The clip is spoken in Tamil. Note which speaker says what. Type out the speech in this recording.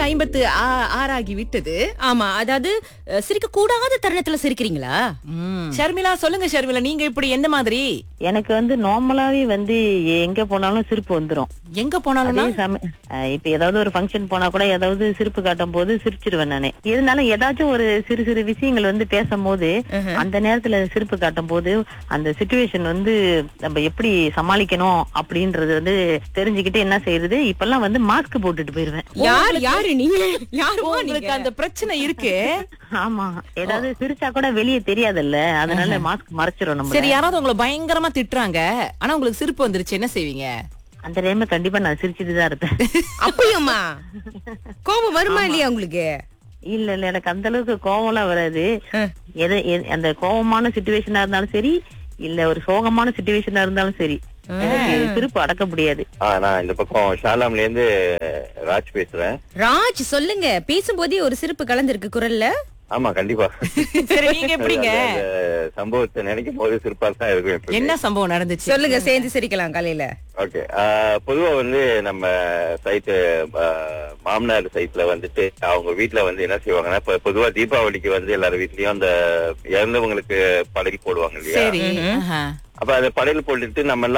Speaker 1: ஐம்பத்து ஆ- ஆறாகி விட்டது
Speaker 2: ஆமா அதாவது அஹ், சிரிக்க கூடாத தருணத்துல சிரிக்கிறீங்களா
Speaker 1: ஷர்மிளா சொல்லுங்க ஷர்மிளா நீங்க இப்படி எந்த மாதிரி
Speaker 3: எனக்கு வந்து நார்மலாவே வந்து எங்க போனாலும் சிரிப்பு வந்துரும்
Speaker 1: எங்க போனாலும்
Speaker 3: அதே சம- அஹ் இப்ப ஏதாவது ஒரு ஃபங்க்ஷன் போனா கூட ஏதாவது சிரிப்பு காட்டும் போது சிரிச்சிருவேன் நானு இருந்தாலும் ஏதாச்சும் ஒரு சிறு சிறு விஷயங்கள் வந்து பேசும்போது அந்த நேரத்துல சிரிப்பு காட்டும் போது அந்த சுச்சுவேஷன் வந்து நம்ம எப்படி சமாளிக்கணும் அப்படின்றது வந்து தெரிஞ்சுக்கிட்டு என்ன செய்யறது இப்பெல்லாம் வந்து மாஸ்க் போட்டுட்டு போயிருவேன்
Speaker 2: யார் யாரு நீங்க யாருமா நீங்க
Speaker 1: உங்களுக்கு அந்த பிரச்சனை இருக்கு
Speaker 3: ஆமா ஏதாவது சிரிச்சா கூட வெளியே தெரியாதுல்ல அதனால மாஸ்க் மறைச்சிரும் நம்ம
Speaker 1: சரி யாராவது உங்களை பயங்கரமா திட்டுறாங்க ஆனா உங்களுக்கு சிரிப்பு வந்துருச்சு என்ன செய்வீங்க
Speaker 3: அந்த டைம்ல கண்டிப்பா நான் சிரிச்சுட்டு தான் இருப்பேன்
Speaker 2: அப்பயுமா கோபம் வருமா இல்லையா உங்களுக்கு
Speaker 3: இல்ல இல்ல எனக்கு அந்த அளவுக்கு கோவம்லாம் வராது எது எது- அந்த கோவமான சுச்சுவேஷனா இருந்தாலும் சரி இல்ல ஒரு சோகமான சுச்சுவேஷனா இருந்தாலும் சரி எனக்கு சிரிப்பு அடக்க முடியாது
Speaker 4: ஆ, நான் இந்த பக்கம் ஷாலாம்ல இருந்து ராஜ் பேசுறேன்
Speaker 2: ராஜ் சொல்லுங்க பேசும்போதே ஒரு சிரிப்பு கலந்திருக்கு குரல்ல
Speaker 4: ஆமா கண்டிப்பா
Speaker 1: சரி நீங்க எப்படிங்க
Speaker 4: அந்த சம்பவத்தை நினைக்கும் போது சிறப்பா தான் இருக்கும் எப்பவுமே.
Speaker 1: என்ன சம்பவம் நடந்துச்சு
Speaker 2: சொல்லுங்க சேர்ந்து சிரிக்கலாம் காலையில
Speaker 4: ஓகே பொதுவா வந்து நம்ம சைட்டு மாமனார் சைட்ல வந்துட்டு அவங்க வீட்ல வந்து என்ன செய்வாங்கன்னா இப்ப பொதுவா தீபாவளிக்கு வந்து எல்லார் வீட்லயும் அந்த இறந்தவங்களுக்கு படையல் போடுவாங்க இல்லையா
Speaker 1: சரி ஆஹா.
Speaker 4: அப்ப அதை படையல் போட்டுட்டு நம்ம எல்லாம்